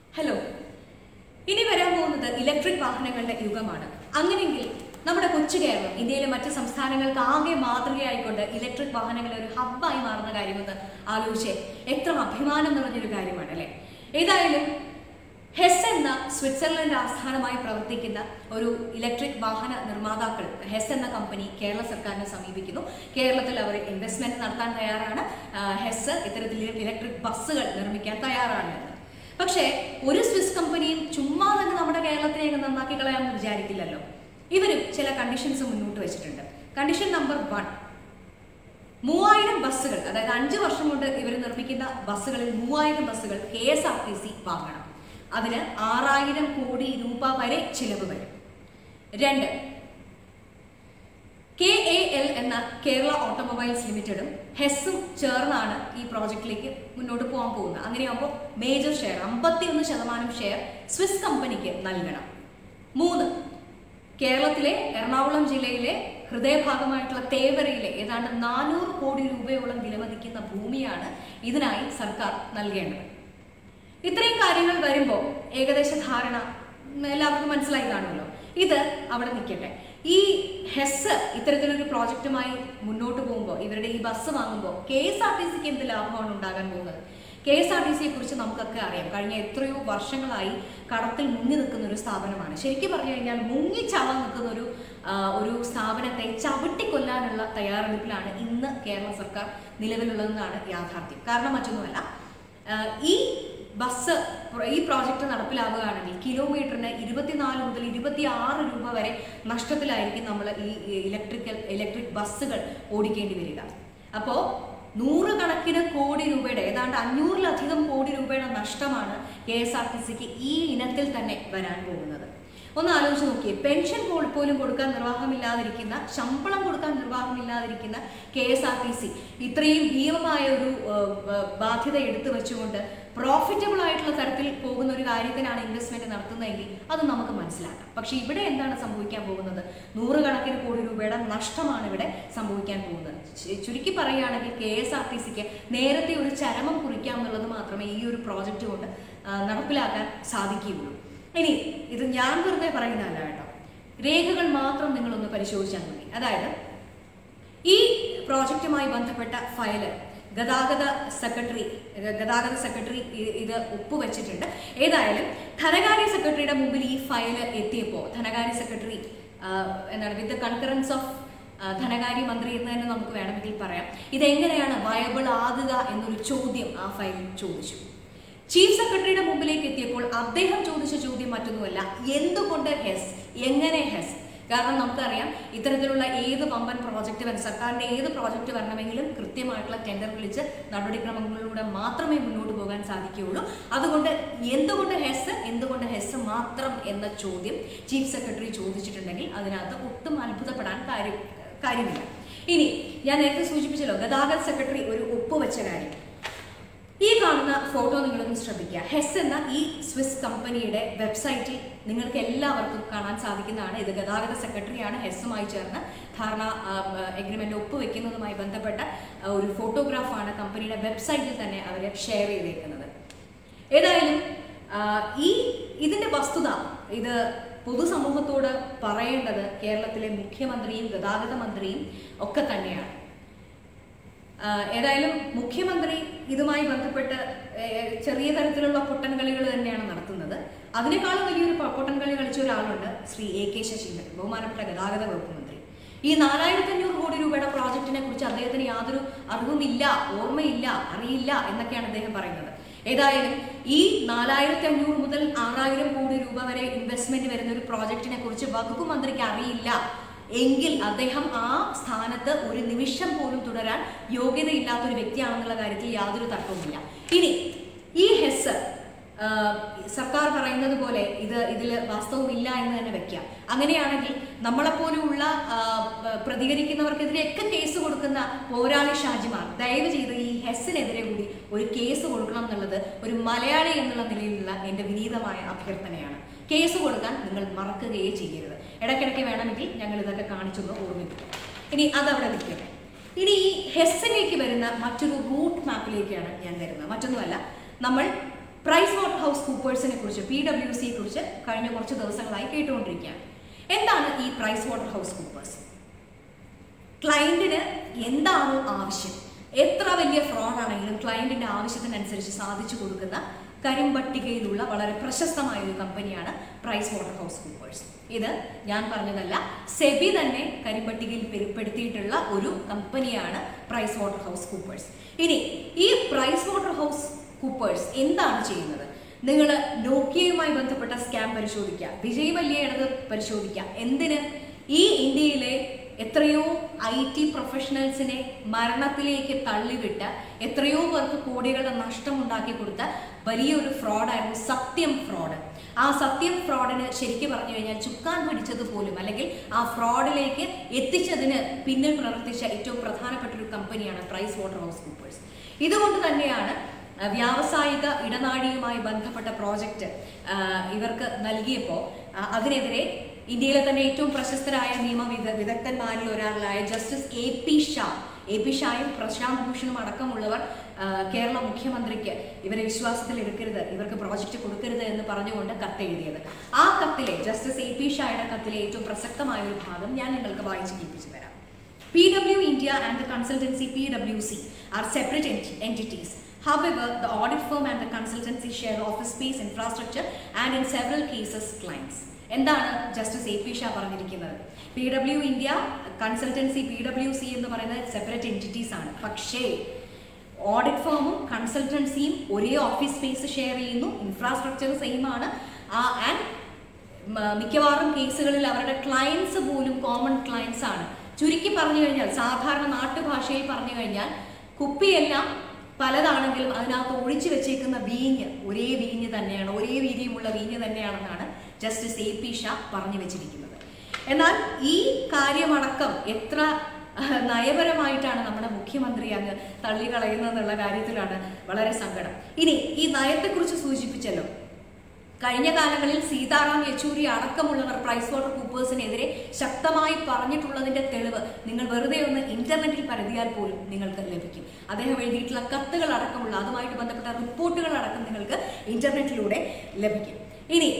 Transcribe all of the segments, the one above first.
Hello ഇനി വരാൻ പോകുന്നത് ഇലക്ട്രിക് വാഹനങ്ങളുടെ യുഗമാണ് അങ്ങനെയെങ്കിൽ നമ്മുടെ കൊച്ചു കേരളം ഇന്ത്യയിലെ മറ്റ് സംസ്ഥാനങ്ങൾക്ക് ആകെ മാതൃകയായിക്കൊണ്ട് ഇലക്ട്രിക് വാഹനങ്ങളുടെ ഒരു ഹബ്ബായി മാറുന്ന കാര്യമെന്ന് ആലോചിച്ച് എത്ര അഭിമാനം നിറഞ്ഞൊരു കാര്യമാണ് അല്ലേ ഏതായാലും ഹെസ് എന്ന സ്വിറ്റ്സർലൻഡ് ആസ്ഥാനമായി പ്രവർത്തിക്കുന്ന ഒരു ഇലക്ട്രിക് വാഹന നിർമ്മാതാക്കൾ ഹെസ് എന്ന കമ്പനി കേരള സർക്കാരിനെ സമീപിക്കുന്നു കേരളത്തിൽ അവർ ഇൻവെസ്റ്റ്മെന്റ് നടത്താൻ തയ്യാറാണ് ആ, ഹെസ് ഇത്തരത്തിൽ ഇലക്ട്രിക് ബസ്സുകൾ നിർമ്മിക്കാൻ തയ്യാറാണ് എന്ന് പക്ഷേ ഒരു സ്വിസ് കമ്പനിയും ചുമ്മാ തന്നെ നമ്മുടെ കേരളത്തിനെ അങ്ങ് നന്നാക്കി കളയാമെന്ന് വിചാരിക്കില്ലല്ലോ ഇവരും ചില കണ്ടീഷൻസ് മുന്നോട്ട് വെച്ചിട്ടുണ്ട് കണ്ടീഷൻ നമ്പർ വൺ മൂവായിരം ബസ്സുകൾ അതായത് അഞ്ച് വർഷം കൊണ്ട് ഇവർ നിർമ്മിക്കുന്ന ബസ്സുകളിൽ മൂവായിരം ബസ്സുകൾ K S R T C വാങ്ങണം അതിന് ആറായിരം കോടി രൂപ വരെ ചിലവ് വരും രണ്ട് കെ എ എൽ എന്ന കേരള ഓട്ടോമൊബൈൽസ് ലിമിറ്റഡും ഹെസ്സും ചേർന്നാണ് ഈ പ്രോജക്റ്റിലേക്ക് മുന്നോട്ട് പോകാൻ പോകുന്നത് അങ്ങനെയാകുമ്പോൾ മേജർ ഷെയർ അമ്പത്തിയൊന്ന് ശതമാനം ഷെയർ സ്വിസ് കമ്പനിക്ക് നൽകണം മൂന്ന് കേരളത്തിലെ എറണാകുളം ജില്ലയിലെ ഹൃദയഭാഗമായിട്ടുള്ള തേവരയിലെ ഏതാണ്ട് നാനൂറ് കോടി രൂപയോളം വിലമതിക്കുന്ന ഭൂമിയാണ് ഇതിനായി സർക്കാർ നൽകേണ്ടത് ഇത്രയും കാര്യങ്ങൾ വരുമ്പോൾ ഏകദേശ ധാരണ ഉം, എല്ലാവർക്കും മനസ്സിലായി കാണുമല്ലോ ഇത് അവിടെ നിൽക്കട്ടെ ഈ ഹെസ് ഇത്തരത്തിലൊരു പ്രോജക്റ്റുമായി മുന്നോട്ട് പോകുമ്പോൾ ഇവരുടെ ഈ ബസ് വാങ്ങുമ്പോൾ കെ എസ് ആർ ടി സിക്ക് എന്ത് ലാഭമാണ് ഉണ്ടാകാൻ പോകുന്നത് കെ എസ് ആർ ടി സിയെ കുറിച്ച് നമുക്കൊക്കെ അറിയാം കഴിഞ്ഞ എത്രയോ വർഷങ്ങളായി കടത്തിൽ മുങ്ങി നിൽക്കുന്ന ഒരു സ്ഥാപനമാണ് ശരിക്കും പറഞ്ഞു കഴിഞ്ഞാൽ മുങ്ങിച്ചാവാൻ നിൽക്കുന്ന ഒരു ആ, ഒരു സ്ഥാപനത്തെ ചവിട്ടിക്കൊല്ലാനുള്ള തയ്യാറെടുപ്പിലാണ് ഇന്ന് കേരള സർക്കാർ നിലവിലുള്ളതെന്നാണ് യാഥാർത്ഥ്യം കാരണം മറ്റൊന്നുമല്ല ആഹ് ഈ ബസ് പ്ര- ഈ പ്രോജക്റ്റ് നടപ്പിലാവുകയാണെങ്കിൽ കിലോമീറ്ററിന് ഇരുപത്തിനാല് മുതൽ ഇരുപത്തി ആറ് രൂപ വരെ നഷ്ടത്തിലായിരിക്കും നമ്മൾ ഈ ഇലക്ട്രിക്കൽ ഇലക്ട്രിക് ബസ്സുകൾ ഓടിക്കേണ്ടി വരിക അപ്പോൾ നൂറുകണക്കിന് കോടി രൂപയുടെ ഏതാണ്ട് അഞ്ഞൂറിലധികം കോടി രൂപയുടെ നഷ്ടമാണ് കെ എസ് ആർ ടി സിക്ക് ഈ ഇനത്തിൽ തന്നെ വരാൻ പോകുന്നത് ഒന്ന് ആലോചിച്ച് നോക്കിയേ പെൻഷൻ പോ- പോലും കൊടുക്കാൻ നിർവാഹമില്ലാതിരിക്കുന്ന ശമ്പളം കൊടുക്കാൻ നിർവാഹമില്ലാതിരിക്കുന്ന K S R T C ഇത്രയും ഭീമമായ ഒരു ഏഹ്, ഏഹ്, ബാധ്യത എടുത്തു വെച്ചുകൊണ്ട് പ്രോഫിറ്റബിൾ ആയിട്ടുള്ള തരത്തിൽ പോകുന്ന ഒരു കാര്യത്തിനാണ് ഇൻവെസ്റ്റ്മെന്റ് നടത്തുന്നതെങ്കിൽ അത് നമുക്ക് മനസ്സിലാക്കാം പക്ഷെ ഇവിടെ എന്താണ് സംഭവിക്കാൻ പോകുന്നത് നൂറുകണക്കിന് കോടി രൂപയുടെ നഷ്ടമാണ് ഇവിടെ സംഭവിക്കാൻ പോകുന്നത് ചു- ചുരുക്കി പറയുകയാണെങ്കിൽ കെ എസ് ആർ ടി സിക്ക് നേരത്തെ ഒരു ചരമം കുറിക്കാം എന്നുള്ളത് മാത്രമേ ഈ ഒരു പ്രോജക്റ്റ് കൊണ്ട് ആ, നടപ്പിലാക്കാൻ സാധിക്കുകയുള്ളൂ ഇനി ഇത് ഞാൻ വെറുതെ പറയുന്നതല്ല കേട്ടോ രേഖകൾ മാത്രം നിങ്ങളൊന്ന് പരിശോധിച്ചാൽ മതി അതായത് ഈ പ്രോജക്റ്റുമായി ബന്ധപ്പെട്ട ഫയല് ഗതാഗത സെക്രട്ടറി ഗതാഗത സെക്രട്ടറി ഇ- ഇത് ഒപ്പുവെച്ചിട്ടുണ്ട് ഏതായാലും ധനകാര്യ സെക്രട്ടറിയുടെ മുമ്പിൽ ഈ ഫയല് എത്തിയപ്പോൾ ധനകാര്യ സെക്രട്ടറി ആ, എന്താണ് വിത്ത് ദ കൺകറൻസ് ഓഫ് ധനകാര്യ മന്ത്രി എന്ന് തന്നെ നമുക്ക് വേണമെങ്കിൽ പറയാം ഇതെങ്ങനെയാണ് വയബിൾ ആകുക എന്നൊരു ചോദ്യം ആ ഫയലിൽ ചോദിച്ചു ചീഫ് സെക്രട്ടറിയുടെ മുമ്പിലേക്ക് എത്തിയപ്പോൾ അദ്ദേഹം ചോദിച്ച ചോദ്യം മറ്റൊന്നുമല്ല എന്തുകൊണ്ട് ഹെസ് എങ്ങനെ ഹെസ് കാരണം നമുക്കറിയാം ഇത്തരത്തിലുള്ള ഏത് വമ്പൻ പ്രോജക്റ്റ് വരണം സർക്കാരിന്റെ ഏത് പ്രോജക്റ്റ് വരണമെങ്കിലും കൃത്യമായിട്ടുള്ള ടെൻഡർ വിളിച്ച് നടപടിക്രമങ്ങളിലൂടെ മാത്രമേ മുന്നോട്ട് പോകാൻ സാധിക്കുകയുള്ളൂ അതുകൊണ്ട് എന്തുകൊണ്ട് ഹെസ് എന്തുകൊണ്ട് ഹെസ് മാത്രം എന്ന ചോദ്യം ചീഫ് സെക്രട്ടറി ചോദിച്ചിട്ടുണ്ടെങ്കിൽ അതിനകത്ത് ഒട്ടും അത്ഭുതപ്പെടാൻ കാര്യം കാര്യമില്ല ഇനി ഞാൻ നേരത്തെ സൂചിപ്പിച്ചല്ലോ ഗതാഗത സെക്രട്ടറി ഒരു ഒപ്പുവെച്ച കാര്യം ഈ കാണുന്ന ഫോട്ടോ നിങ്ങളൊന്ന് ശ്രദ്ധിക്കുക ഹെസ് എന്ന ഈ സ്വിസ് കമ്പനിയുടെ വെബ്സൈറ്റിൽ നിങ്ങൾക്ക് എല്ലാവർക്കും കാണാൻ സാധിക്കുന്നതാണ് ഇത് ഗതാഗത സെക്രട്ടറിയാണ് ഹെസ്സുമായി ചേർന്ന് ധാരണ എഗ്രിമെന്റ് ഒപ്പുവെക്കുന്നതുമായി ബന്ധപ്പെട്ട ആ, ഒരു ഫോട്ടോഗ്രാഫാണ് കമ്പനിയുടെ വെബ്സൈറ്റിൽ തന്നെ അവർ ഷെയർ ചെയ്തേക്കുന്നത് ഏതായാലും ആ, ഈ ഇതിന്റെ വസ്തുത ഇത് പൊതുസമൂഹത്തോട് പറയേണ്ടത് കേരളത്തിലെ മുഖ്യമന്ത്രിയും ഗതാഗത മന്ത്രിയും ഒക്കെ തന്നെയാണ് ആഹ് ഏതായാലും മുഖ്യമന്ത്രി ഇതുമായി ബന്ധപ്പെട്ട് ഏഹ് ചെറിയ തരത്തിലുള്ള പൊട്ടൻ കളികൾ തന്നെയാണ് നടത്തുന്നത് അതിനേക്കാളും വലിയൊരു പൊ- പൊട്ടൻ കളി കളിച്ച ഒരാളുണ്ട് ശ്രീ എ കെ ശശീന്ദ്രൻ ബഹുമാനപ്പെട്ട ഗതാഗത വകുപ്പ് മന്ത്രി ഈ നാലായിരത്തി അഞ്ഞൂറ് കോടി രൂപയുടെ പ്രോജക്റ്റിനെ കുറിച്ച് അദ്ദേഹത്തിന് യാതൊരു അറിവുമില്ല ഓർമ്മയില്ല അറിയില്ല എന്നൊക്കെയാണ് അദ്ദേഹം പറയുന്നത് ഏതായാലും ഈ നാലായിരത്തി അഞ്ഞൂറ് മുതൽ ആറായിരം കോടി രൂപ വരെ ഇൻവെസ്റ്റ്മെന്റ് വരുന്ന ഒരു പ്രോജക്റ്റിനെ കുറിച്ച് വകുപ്പ് മന്ത്രിക്ക് അറിയില്ല എങ്കിൽ അദ്ദേഹം ആ സ്ഥാനത്ത് ഒരു നിമിഷം പോലും തുടരാൻ യോഗ്യതയില്ലാത്ത ഒരു വ്യക്തിയാണെന്നുള്ള കാര്യത്തിൽ യാതൊരു തർക്കവുമില്ല ഇനി ഈ ഹെസ് ആ, സർക്കാർ പറയുന്നത് പോലെ ഇത് ഇതിൽ വാസ്തവമില്ല എന്ന് തന്നെ വെക്കാം അങ്ങനെയാണെങ്കിൽ നമ്മളെപ്പോലെയുള്ള ആ, പ്രതികരിക്കുന്നവർക്കെതിരെയൊക്കെ കേസ് കൊടുക്കുന്ന പോരാളി ഷാജിമാർ ദയവ് ചെയ്ത് ഈ ഹെസ്സിനെതിരെ കൂടി ഒരു കേസ് കൊടുക്കണം എന്നുള്ളത് ഒരു മലയാളി എന്നുള്ള നിലയിലുള്ള എൻ്റെ വിനീതമായ അഭ്യർത്ഥനയാണ് കേസ് കൊടുക്കാൻ നിങ്ങൾ മറക്കുകയേ ചെയ്യരുത് ഇടയ്ക്കിടയ്ക്ക് വേണമെങ്കിൽ ഞങ്ങൾ ഇതൊക്കെ കാണിച്ചൊന്ന് ഓർമ്മിപ്പിക്കാം ഇനി അതവിടെ നിൽക്കട്ടെ ഇനി ഈ ഹെസ്സിലേക്ക് വരുന്ന മറ്റൊരു റൂട്ട് മാപ്പിലേക്കാണ് ഞാൻ വരുന്നത് മറ്റൊന്നുമല്ല നമ്മൾ പ്രൈസ് വാട്ടർ ഹൗസ് കൂപ്പേഴ്സിനെ കുറിച്ച് പി ഡബ്ല്യു സിയെ കുറിച്ച് കഴിഞ്ഞ കുറച്ച് ദിവസങ്ങളായി കേട്ടുകൊണ്ടിരിക്കുകയാണ് എന്താണ് ഈ പ്രൈസ് വാട്ടർ ഹൗസ് കൂപ്പേഴ്സ് ക്ലയന്റിന് എന്താണോ ആവശ്യം എത്ര വലിയ ഫ്രോഡ് ആണെങ്കിലും ക്ലയന്റിന്റെ ആവശ്യത്തിനനുസരിച്ച് സാധിച്ചു കൊടുക്കുന്ന കരിമ്പട്ടികയിലുള്ള വളരെ പ്രശസ്തമായ ഒരു കമ്പനിയാണ് പ്രൈസ് വാട്ടർ ഹൗസ് കൂപ്പേഴ്സ് ഇത് ഞാൻ പറഞ്ഞതല്ല സെബി തന്നെ കരിമ്പട്ടികയിൽ പെരുപ്പെടുത്തിയിട്ടുള്ള ഒരു കമ്പനിയാണ് പ്രൈസ് വാട്ടർ ഹൗസ് കൂപ്പേഴ്സ് ഇനി ഈ പ്രൈസ് വാട്ടർ ഹൗസ് കൂപ്പേഴ്സ് എന്താണ് ചെയ്യുന്നത് നിങ്ങൾ നോക്കിയയുമായി ബന്ധപ്പെട്ട സ്കാം പരിശോധിക്കുക വിജയ് മല്യയുടേത് പരിശോധിക്കുക എന്തിന് ഈ ഇന്ത്യയിലെ എത്രയോ ഐ ടി പ്രൊഫഷണൽസിനെ മരണത്തിലേക്ക് തള്ളിവിട്ട എത്രയോ പേർക്ക് കോടികളുടെ നഷ്ടമുണ്ടാക്കി കൊടുത്ത വലിയൊരു ഫ്രോഡായിരുന്നു സത്യം ഫ്രോഡ് ആ സത്യം ഫ്രോഡിന് ശരിക്കും പറഞ്ഞു കഴിഞ്ഞാൽ ചുക്കാൻ പിടിച്ചത് പോലും അല്ലെങ്കിൽ ആ ഫ്രോഡിലേക്ക് എത്തിച്ചതിന് പിന്നിൽ പ്രവർത്തിച്ച ഏറ്റവും പ്രധാനപ്പെട്ട ഒരു കമ്പനിയാണ് പ്രൈസ് വാട്ടർ ഹൗസ് കൂപ്പേഴ്സ് ഇതുകൊണ്ട് തന്നെയാണ് അഹ് വ്യാവസായിക ഇടനാഴിയുമായി ബന്ധപ്പെട്ട പ്രോജക്റ്റ് ഇവർക്ക് നൽകിയപ്പോൾ അഹ് അതിനെതിരെ ഇന്ത്യയിലെ തന്നെ ഏറ്റവും പ്രശസ്തരായ നിയമ വിദ- വിദഗ്ധന്മാരിൽ ഒരാളായ justice A P Shah A P ഷായും പ്രശാന്ത് ഭൂഷണും അടക്കമുള്ളവർ അഹ് കേരള മുഖ്യമന്ത്രിക്ക് ഇവരെ വിശ്വാസത്തിൽ എടുക്കരുത് ഇവർക്ക് പ്രോജക്റ്റ് കൊടുക്കരുത് എന്ന് പറഞ്ഞുകൊണ്ട് കത്തെഴുതിയത് ആ കത്തിലെ ജസ്റ്റിസ് എ പി ഷായുടെ കത്തിലെ ഏറ്റവും പ്രസക്തമായ ഒരു ഭാഗം ഞാൻ നിങ്ങൾക്ക് വായിച്ച് കേൾപ്പിച്ചു തരാം PW India and the consultancy PwC are separate ent- entities. However, the audit firm and the consultancy share office space, infrastructure, and in several cases, clients. എന്താണ് ജസ്റ്റിസ് എ പി ഷാ പറഞ്ഞിരിക്കുന്നത് P W India consultancy P W C എന്ന് പറയുന്നത് separate entities ആണ് പക്ഷേ audit ഫേമും കൺസൾട്ടൻസിയും ഒരേ office space share ചെയ്യുന്നു ഇൻഫ്രാസ്ട്രക്ചർ സെയിം ആണ് ആൻഡ് മ- മിക്കവാറും കേസുകളിൽ അവരുടെ ക്ലയൻസ് പോലും കോമൺ ക്ലയൻസ് ആണ് ചുരുക്കി പറഞ്ഞു കഴിഞ്ഞാൽ സാധാരണ നാട്ടുഭാഷയിൽ പറഞ്ഞു കഴിഞ്ഞാൽ കുപ്പിയെല്ലാം പലതാണെങ്കിലും അതിനകത്ത് ഒഴിച്ചു വെച്ചേക്കുന്ന വീഞ്ഞ് ഒരേ വീഞ്ഞ് തന്നെയാണ് ഒരേ വീര്യമുള്ള വീഞ്ഞ് തന്നെയാണെന്നാണ് ജസ്റ്റിസ് എ പി ഷാ പറഞ്ഞു വെച്ചിരിക്കുന്നത് എന്നാൽ ഈ കാര്യമടക്കം എത്ര അഹ്, നയപരമായിട്ടാണ് നമ്മുടെ മുഖ്യമന്ത്രി അങ്ങ് തള്ളിക്കളയുന്നതെന്നുള്ള കാര്യത്തിലാണ് വളരെ സങ്കടം ഇനി ഈ നയത്തെക്കുറിച്ച് സൂചിപ്പിച്ചല്ലോ കഴിഞ്ഞ കാലങ്ങളിൽ സീതാറാം യെച്ചൂരി അടക്കമുള്ളവർ പ്രൈസ് വാട്ടർ കൂപ്പേഴ്സിനെതിരെ ശക്തമായി പറഞ്ഞിട്ടുള്ളതിന്റെ തെളിവ് നിങ്ങൾ വെറുതെ ഒന്ന് ഇന്റർനെറ്റിൽ പരതിയാൽ പോലും നിങ്ങൾക്ക് ലഭിക്കും അദ്ദേഹം എഴുതിയിട്ടുള്ള കത്തുകൾ അടക്കമുള്ള അതുമായിട്ട് ബന്ധപ്പെട്ട റിപ്പോർട്ടുകൾ അടക്കം നിങ്ങൾക്ക് ഇന്റർനെറ്റിലൂടെ ലഭിക്കും ഇനി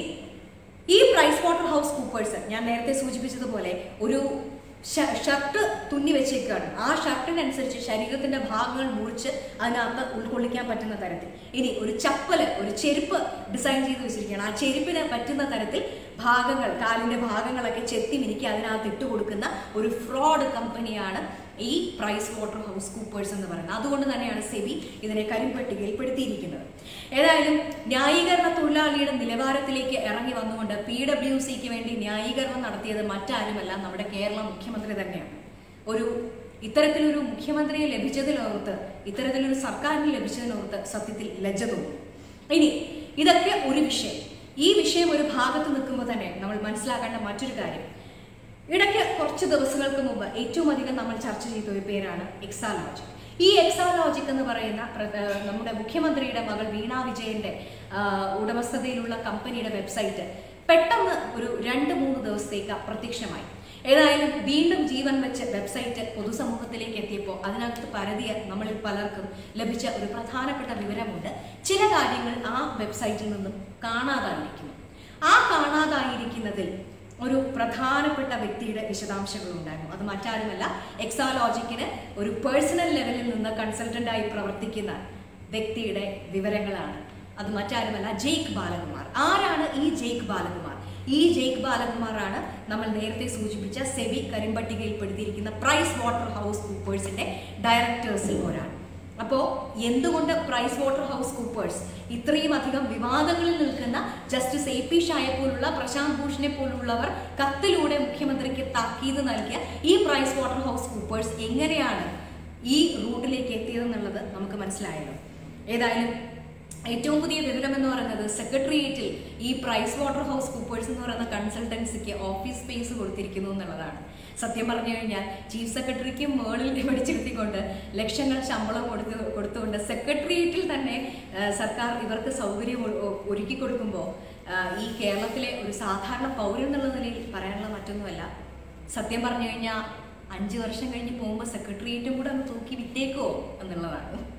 ഈ പ്രൈസ് വാട്ടർ ഹൗസ് കൂപ്പേഴ്സ് ഞാൻ നേരത്തെ സൂചിപ്പിച്ചതുപോലെ ഒരു ഷ- ഷർട്ട് തുന്നി വെച്ചേക്കാണ് ആ ഷർട്ടിനനുസരിച്ച് ശരീരത്തിന്റെ ഭാഗങ്ങൾ മുറിച്ച് അതിനകത്ത് ഉൾക്കൊള്ളിക്കാൻ പറ്റുന്ന തരത്തിൽ ഇനി ഒരു ചപ്പല് ഒരു ചെരുപ്പ് ഡിസൈൻ ചെയ്ത് വെച്ചിരിക്കുകയാണ് ആ ചെരുപ്പിന് പറ്റുന്ന തരത്തിൽ ഭാഗങ്ങൾ കാലിന്റെ ഭാഗങ്ങളൊക്കെ ചെത്തി മിനുക്കി അതിനകത്ത് ഇട്ട് കൊടുക്കുന്ന ഒരു ഫ്രോഡ് കമ്പനിയാണ് ഈ പ്രൈസ് വാട്ടർ ഹൗസ് കൂപ്പേഴ്സ് എന്ന് പറയുന്നത് അതുകൊണ്ട് തന്നെയാണ് സെബി ഇതിനെ കരിമ്പട്ടികയിൽ പെടുത്തിയിരിക്കുന്നത് ഏതായാലും ന്യായീകരണ തൊഴിലാളിയുടെ നിലവാരത്തിലേക്ക് ഇറങ്ങി വന്നുകൊണ്ട് പി ഡബ്ല്യു സിക്ക് വേണ്ടി ന്യായീകരണം നടത്തിയത് മറ്റാരുമല്ല നമ്മുടെ കേരള മുഖ്യമന്ത്രി തന്നെയാണ് ഒരു ഇത്തരത്തിലൊരു മുഖ്യമന്ത്രിയെ ലഭിച്ചതിലോർത്ത് ഇത്തരത്തിലൊരു സർക്കാരിന് ലഭിച്ചതിനോർത്ത് സത്യത്തിൽ ലജ്ജ തോന്നും ഇനി ഇതൊക്കെ ഒരു വിഷയം ഈ വിഷയം ഒരു ഭാഗത്ത് നിൽക്കുമ്പോൾ തന്നെ നമ്മൾ മനസ്സിലാക്കേണ്ട മറ്റൊരു കാര്യം ഇടയ്ക്ക് കുറച്ച് ദിവസങ്ങൾക്ക് മുമ്പ് ഏറ്റവും അധികം നമ്മൾ ചർച്ച ചെയ്ത ഒരു പേരാണ് എക്സാലോജിക് ഈ എക്സാലോജിക് എന്ന് പറയുന്ന പ്ര- ഏഹ് നമ്മുടെ മുഖ്യമന്ത്രിയുടെ മകൾ വീണ വിജയന്റെ ആഹ്, ഉടമസ്ഥതയിലുള്ള കമ്പനിയുടെ വെബ്സൈറ്റ് പെട്ടെന്ന് ഒരു രണ്ട് മൂന്ന് ദിവസത്തേക്ക് അപ്രത്യക്ഷമായി ഏതായാലും വീണ്ടും ജീവൻ വെച്ച വെബ്സൈറ്റ് പൊതുസമൂഹത്തിലേക്ക് എത്തിയപ്പോൾ അതിനകത്ത് പരതിയ നമ്മളിൽ പലർക്കും ലഭിച്ച ഒരു പ്രധാനപ്പെട്ട വിവരമുണ്ട് ചില കാര്യങ്ങൾ ആ വെബ്സൈറ്റിൽ നിന്നും കാണാതായിരിക്കുന്നു ആ കാണാതായിരിക്കുന്നതിൽ ഒരു പ്രധാനപ്പെട്ട വ്യക്തിയുടെ വിശദാംശങ്ങൾ ഉണ്ടായിരുന്നു അത് മറ്റാരുമല്ല എക്സാലോജിക്കിന് ഒരു പേഴ്സണൽ ലെവലിൽ നിന്ന് കൺസൾട്ടന്റായി പ്രവർത്തിക്കുന്ന വ്യക്തിയുടെ വിവരങ്ങളാണ് അത് മറ്റാരുമല്ല ജെയ്ക്ക് ബാലകുമാർ ആരാണ് ഈ ജെയ്ക്ക് ബാലകുമാർ ഈ ജെയ്ക്ക് ബാലകുമാറാണ് നമ്മൾ നേരത്തെ സൂചിപ്പിച്ച സെബി കരിമ്പട്ടികയിൽപ്പെടുത്തിയിരിക്കുന്ന പ്രൈസ് വാട്ടർ ഹൗസ് കൂപ്പേഴ്സിന്റെ ഡയറക്ടേഴ്സിൽ ഒരാൾ അപ്പോൾ എന്തുകൊണ്ട് പ്രൈസ് വാട്ടർ ഹൗസ് കൂപ്പേഴ്സ് ഇത്രയും അധികം വിവാദങ്ങളിൽ നിൽക്കുന്ന ജസ്റ്റിസ് എ പി ഷായെ പോലുള്ള പ്രശാന്ത് ഭൂഷണെ പോലുള്ളവർ കത്തിലൂടെ മുഖ്യമന്ത്രിക്ക് താക്കീത് നൽകിയ ഈ പ്രൈസ് വാട്ടർ ഹൗസ് കൂപ്പേഴ്സ് എങ്ങനെയാണ് ഈ റൂട്ടിലേക്ക് എത്തിയതെന്നുള്ളത് നമുക്ക് മനസ്സിലായല്ലോ ഏതായാലും ഏറ്റവും പുതിയ വിവരം എന്ന് പറയുന്നത് സെക്രട്ടേറിയറ്റിൽ ഈ പ്രൈസ് വാട്ടർ ഹൗസ് കൂപ്പേഴ്സ് എന്ന് പറയുന്ന കൺസൾട്ടൻസിക്ക് ഓഫീസ് സ്പേസ് കൊടുത്തിരിക്കുന്നു എന്നുള്ളതാണ് സത്യം പറഞ്ഞു കഴിഞ്ഞാൽ ചീഫ് സെക്രട്ടറിക്കും മേളിൽ പിടിച്ചിരുത്തിക്കൊണ്ട് ലക്ഷങ്ങൾ ശമ്പളം കൊടുത്ത് കൊടുത്തുകൊണ്ട് സെക്രട്ടേറിയറ്റിൽ തന്നെ ആ, സർക്കാർ ഇവർക്ക് സൗകര്യം ഒ- ഒ- ഒരുക്കി കൊടുക്കുമ്പോൾ ആ, ഈ കേരളത്തിലെ ഒരു സാധാരണ പൗരൻ എന്നുള്ള നിലയിൽ പറയാനുള്ള മറ്റൊന്നുമല്ല സത്യം പറഞ്ഞു കഴിഞ്ഞാൽ അഞ്ച് വർഷം കഴിഞ്ഞ് പോകുമ്പോൾ സെക്രട്ടേറിയറ്റും കൂടെ ഒന്ന് തൂക്കി വിറ്റേക്കോ എന്നുള്ളതാണ്